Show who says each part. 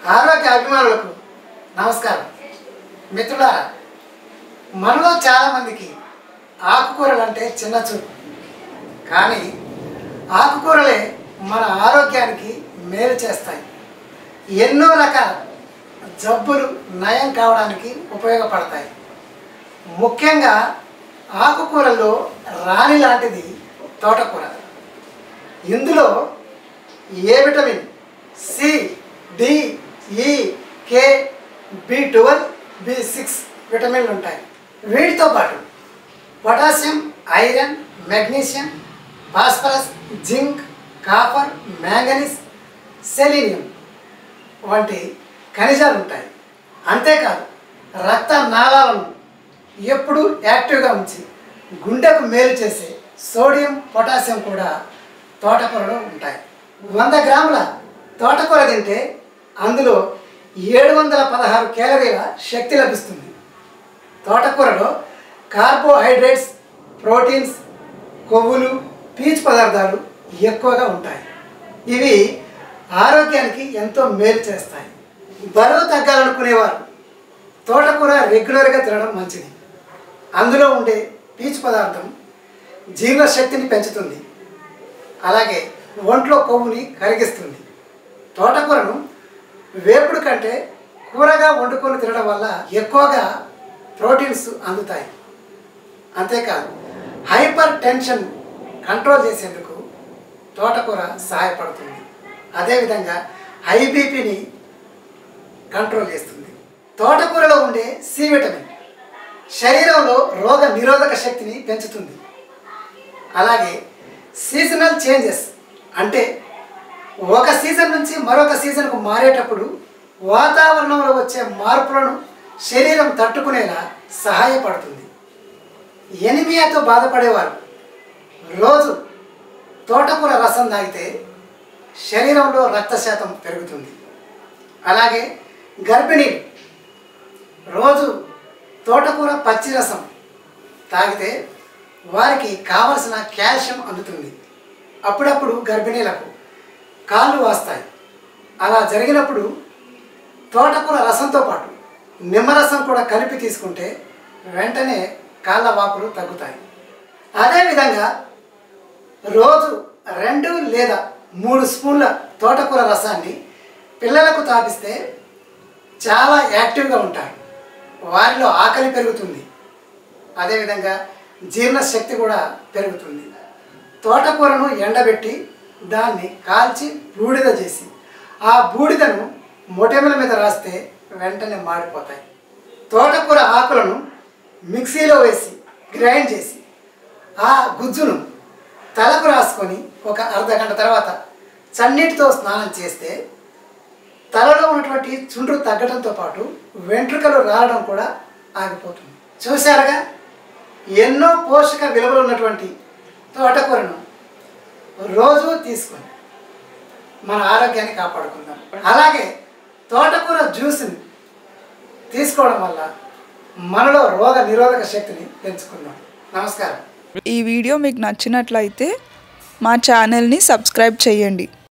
Speaker 1: ఆరోగ్య అభిమానులకు నమస్కారం మిత్రులారా మనలో చాలామందికి ఆకుకూరలు అంటే చిన్న చూపు కానీ ఆకుకూరలే మన ఆరోగ్యానికి మేలు చేస్తాయి ఎన్నో రకాల జబ్బులు నయం కావడానికి ఉపయోగపడతాయి ముఖ్యంగా ఆకుకూరల్లో రాణి లాంటిది తోటకూర ఇందులో ఏ vitamin C D E K B twelve B six విటమిన్లు ఉంటాయి వీటితో పాటు potassium iron magnesium phosphorus zinc copper manganese selenium వంటి ఖనిజాలు ఉంటాయి అంతేకాదు రక్త నాళాలను ఎప్పుడూ యాక్టివ్గా ఉంచి గుండెకు మేలు చేసే సోడియం పొటాషియం కూడా తోటకూరలో ఉంటాయి వంద గ్రాముల తోటకూర తింటే అందులో ఏడు వందల పదహారు కేలరీల శక్తి లభిస్తుంది తోటకూరలో కార్బోహైడ్రేట్స్ ప్రోటీన్స్ కొవ్వులు పీచు పదార్థాలు ఎక్కువగా ఉంటాయి ఇవి ఆరోగ్యానికి ఎంతో మేలు చేస్తాయి బరువు తగ్గాలనుకునేవారు తోటకూర రెగ్యులర్గా తినడం మంచిది అందులో ఉండే పీచు పదార్థం జీర్ణశక్తిని పెంచుతుంది అలాగే ఒంట్లో కొవ్వుని కరిగిస్తుంది తోటకూరను వేపుడు కంటే కూరగా వండుకొని తినడం వల్ల ఎక్కువగా ప్రోటీన్స్ అందుతాయి అంతేకాదు హైపర్ టెన్షన్ కంట్రోల్ చేసేందుకు తోటకూర సహాయపడుతుంది అదేవిధంగా హై బీపీని కంట్రోల్ చేస్తుంది తోటకూరలో ఉండే సి విటమిన్ శరీరంలో రోగ నిరోధక శక్తిని పెంచుతుంది అలాగే సీజనల్ చేంజెస్ అంటే ఒక సీజన్ నుంచి మరొక సీజన్కు మారేటప్పుడు వాతావరణంలో వచ్చే మార్పులను శరీరం తట్టుకునేలా సహాయపడుతుంది ఎనిమియాతో బాధపడేవారు రోజు తోటకూర రసం తాగితే శరీరంలో రక్త శాతం పెరుగుతుంది అలాగే గర్భిణీలు రోజు తోటకూర పచ్చి రసం తాగితే వారికి కావలసిన కాల్షియం అందుతుంది అప్పుడప్పుడు గర్భిణీలకు కాళ్ళు వాస్తాయి అలా జరిగినప్పుడు తోటకూర రసంతో పాటు నిమ్మరసం కూడా కలిపి తీసుకుంటే వెంటనే కాళ్ళ వాపులు తగ్గుతాయి అదేవిధంగా రోజు రెండు లేదా మూడు స్పూన్ల తోటకూర రసాన్ని పిల్లలకు తాపిస్తే చాలా యాక్టివ్గా ఉంటారు వారిలో ఆకలి పెరుగుతుంది అదేవిధంగా జీర్ణశక్తి కూడా పెరుగుతుంది తోటకూరను ఎండబెట్టి దాన్ని కాల్చి బూడిద చేసి ఆ బూడిదను మొటెముల మీద రాస్తే వెంటనే మాడిపోతాయి తోటకూర ఆకులను మిక్సీలో వేసి గ్రైండ్ చేసి ఆ గుజ్జును తలకు రాసుకొని ఒక అర్ధ గంట తర్వాత చన్నీటితో స్నానం చేస్తే తలలో ఉన్నటువంటి చుండ్రు తగ్గడంతో పాటు వెంట్రుకలు రావడం కూడా ఆగిపోతుంది చూశారుగా ఎన్నో పోషక విలువలు ఉన్నటువంటి తోటకూరను రోజు తీసుకొని మన ఆరోగ్యాన్ని కాపాడుకుందాం అలాగే తోటకూర జ్యూస్ని తీసుకోవడం వల్ల మనలో రోగ నిరోధక శక్తిని పెంచుకుందాం నమస్కారం
Speaker 2: ఈ వీడియో మీకు నచ్చినట్లయితే మా ఛానల్ని సబ్స్క్రైబ్ చేయండి